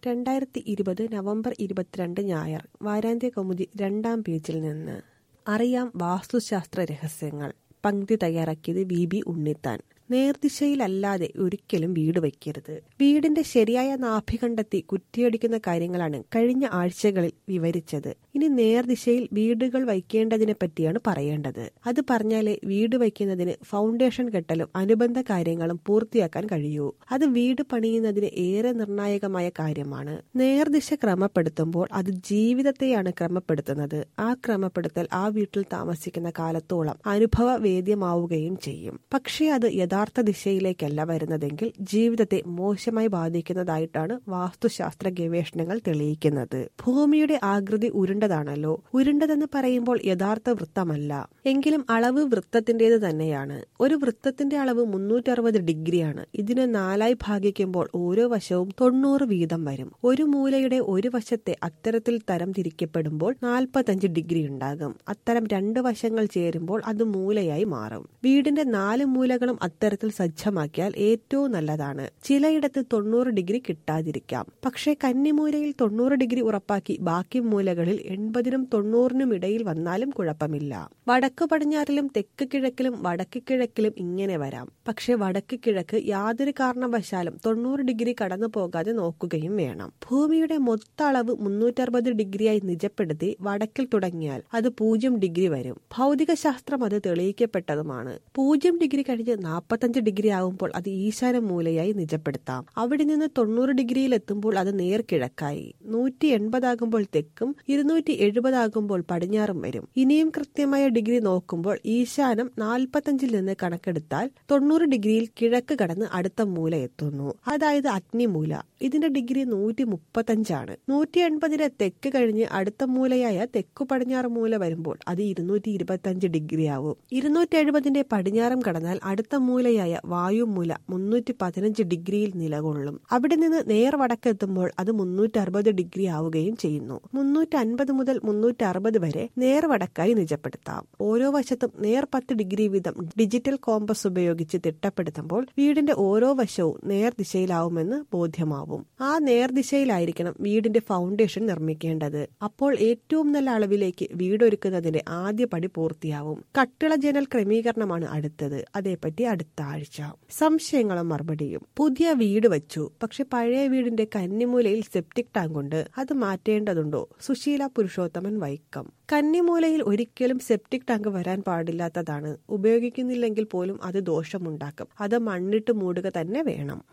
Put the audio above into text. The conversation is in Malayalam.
രണ്ടായിരത്തി ഇരുപത് നവംബർ ഇരുപത്തിരണ്ട് ഞായർ വാരാന്ത്യ കൗമുദി രണ്ടാം പേജിൽ നിന്ന് അറിയാം വാസ്തുശാസ്ത്ര രഹസ്യങ്ങൾ പങ്ക്തി തയ്യാറാക്കിയത് വി ബി ഉണ്ണിത്താൻ നേർദിശയിലല്ലാതെ ഒരിക്കലും വീട് വയ്ക്കരുത് വീടിന്റെ ശരിയായ നാഭി കണ്ടെത്തി കുറ്റിയടിക്കുന്ന കാര്യങ്ങളാണ് കഴിഞ്ഞ ആഴ്ചകളിൽ വിവരിച്ചത് ഇനി നേർദിശയിൽ വീടുകൾ വയ്ക്കേണ്ടതിനെ പറ്റിയാണ് പറയേണ്ടത് അത് പറഞ്ഞാലേ വീട് വയ്ക്കുന്നതിന് ഫൗണ്ടേഷൻ കെട്ടലും അനുബന്ധ കാര്യങ്ങളും പൂർത്തിയാക്കാൻ കഴിയൂ അത് വീട് പണിയുന്നതിന് ഏറെ നിർണായകമായ കാര്യമാണ് നേർദിശ ക്രമപ്പെടുത്തുമ്പോൾ അത് ജീവിതത്തെയാണ് ക്രമപ്പെടുത്തുന്നത് ആ ക്രമപ്പെടുത്തൽ ആ വീട്ടിൽ താമസിക്കുന്ന കാലത്തോളം അനുഭവ വേദ്യമാവുകയും ചെയ്യും പക്ഷേ അത് യഥാർത്ഥ ദിശയിലേക്കല്ല വരുന്നതെങ്കിൽ ജീവിതത്തെ മോശമായി ബാധിക്കുന്നതായിട്ടാണ് വാസ്തുശാസ്ത്ര ഗവേഷണങ്ങൾ തെളിയിക്കുന്നത് ഭൂമിയുടെ ആകൃതി ഉരുണ്ടതാണല്ലോ ഉരുണ്ടതെന്ന് പറയുമ്പോൾ യഥാർത്ഥ വൃത്തമല്ല എങ്കിലും അളവ് വൃത്തത്തിന്റേത് തന്നെയാണ് ഒരു വൃത്തത്തിന്റെ അളവ് മുന്നൂറ്ററുപത് ഡിഗ്രിയാണ് ഇതിനെ നാലായി ഭാഗിക്കുമ്പോൾ ഓരോ വശവും തൊണ്ണൂറ് വീതം വരും ഒരു മൂലയുടെ ഒരു വശത്തെ അത്തരത്തിൽ തരം തിരിക്കപ്പെടുമ്പോൾ നാൽപ്പത്തഞ്ച് ഡിഗ്രി ഉണ്ടാകും അത്തരം രണ്ട് വശങ്ങൾ ചേരുമ്പോൾ അത് മൂലയായി മാറും വീടിന്റെ നാല് മൂലകളും അത്തരത്തിൽ സജ്ജമാക്കിയാൽ ഏറ്റവും നല്ലതാണ് ചിലയിടത്ത് തൊണ്ണൂറ് ഡിഗ്രി കിട്ടാതിരിക്കാം പക്ഷേ കന്നിമൂലയിൽ തൊണ്ണൂറ് ഡിഗ്രി ഉറപ്പാക്കി ബാക്കി മൂലകളിൽ എൺപതിനും തൊണ്ണൂറിനും ഇടയിൽ വന്നാലും കുഴപ്പമില്ല വടക്ക് പടിഞ്ഞാറിലും തെക്ക് കിഴക്കിലും വടക്ക് കിഴക്കിലും ഇങ്ങനെ വരാം പക്ഷെ വടക്ക് കിഴക്ക് യാതൊരു കാരണവശാലും തൊണ്ണൂറ് ഡിഗ്രി കടന്നു പോകാതെ നോക്കുകയും വേണം ഭൂമിയുടെ മൊത്ത അളവ് മുന്നൂറ്ററുപത് ഡിഗ്രിയായി നിജപ്പെടുത്തി വടക്കിൽ തുടങ്ങിയാൽ അത് പൂജ്യം ഡിഗ്രി വരും ഭൗതിക ശാസ്ത്രം അത് തെളിയിക്കപ്പെട്ടതുമാണ് പൂജ്യം ഡിഗ്രി കഴിഞ്ഞ് നാൽപ്പത്തഞ്ച് ഡിഗ്രി ആവുമ്പോൾ അത് ഈശാന മൂലയായി നിജപ്പെടുത്താം അവിടെ നിന്ന് തൊണ്ണൂറ് ഡിഗ്രിയിൽ എത്തുമ്പോൾ അത് നേർക്കിഴക്കായി നൂറ്റി എൺപതാകുമ്പോൾ തെക്കും ഇരുന്നൂറ്റി എഴുപതാകുമ്പോൾ പടിഞ്ഞാറും വരും ഇനിയും കൃത്യമായ ഡിഗ്രി നോക്കുമ്പോൾ ഈശാനം നാൽപ്പത്തഞ്ചിൽ നിന്ന് കണക്കെടുത്താൽ തൊണ്ണൂറ് ഡിഗ്രിയിൽ കിഴക്ക് കടന്ന് അടുത്ത മൂല എത്തുന്നു അതായത് അഗ്നിമൂല ഇതിന്റെ ഡിഗ്രി നൂറ്റി മുപ്പത്തഞ്ചാണ് നൂറ്റി എൺപതിലെ തെക്ക് കഴിഞ്ഞ് അടുത്ത മൂലയായ തെക്കു പടിഞ്ഞാറ് മൂല വരുമ്പോൾ അത് ഇരുന്നൂറ്റി ഇരുപത്തഞ്ച് ഡിഗ്രി ആവും ഇരുന്നൂറ്റി എഴുപതിന്റെ പടിഞ്ഞാറും കടന്നാൽ അടുത്ത മൂലയായ വായുമൂല മുന്നൂറ്റി പതിനഞ്ച് ഡിഗ്രിയിൽ നിലകൊള്ളും അവിടെ നിന്ന് നേർ വടക്കെത്തുമ്പോൾ അത് മുന്നൂറ്റി അറുപത് ഡിഗ്രി ആവുകയും ചെയ്യുന്നു മുന്നൂറ്റി അൻപത് മുതൽ മുന്നൂറ്റി അറുപത് വരെ നേർ വടക്കായി നിജപ്പെടുത്താം ഓരോ വശത്തും നേർ പത്ത് ഡിഗ്രി വീതം ഡിജിറ്റൽ കോമ്പസ് ഉപയോഗിച്ച് തിട്ടപ്പെടുത്തുമ്പോൾ വീടിന്റെ ഓരോ വശവും നേർദിശയിലാവുമെന്ന് ബോധ്യമാവും ആ നേർദിശയിലായിരിക്കണം വീടിന്റെ ഫൗണ്ടേഷൻ നിർമ്മിക്കേണ്ടത് അപ്പോൾ ഏറ്റവും നല്ല അളവിലേക്ക് വീടൊരുക്കുന്നതിന്റെ ആദ്യ പടി പൂർത്തിയാവും കട്ടിള ജനൽ ക്രമീകരണമാണ് അടുത്തത് അതേപ്പറ്റി അടുത്ത ആഴ്ച സംശയങ്ങളും മറുപടിയും പുതിയ വീട് വച്ചു പക്ഷെ പഴയ വീടിന്റെ കന്നിമൂലയിൽ സെപ്റ്റിക് ടാങ്ക് ഉണ്ട് അത് മാറ്റേണ്ടതുണ്ടോ സുശീല പുരുഷോത്തമൻ വൈക്കം കന്നിമൂലയിൽ ഒരിക്കലും സെപ്റ്റിക് ടാങ്ക് വരാൻ പാടില്ലാത്തതാണ് ഉപയോഗിക്കുന്നില്ലെങ്കിൽ പോലും അത് ദോഷമുണ്ടാക്കും അത് മണ്ണിട്ട് മൂടുക തന്നെ വേണം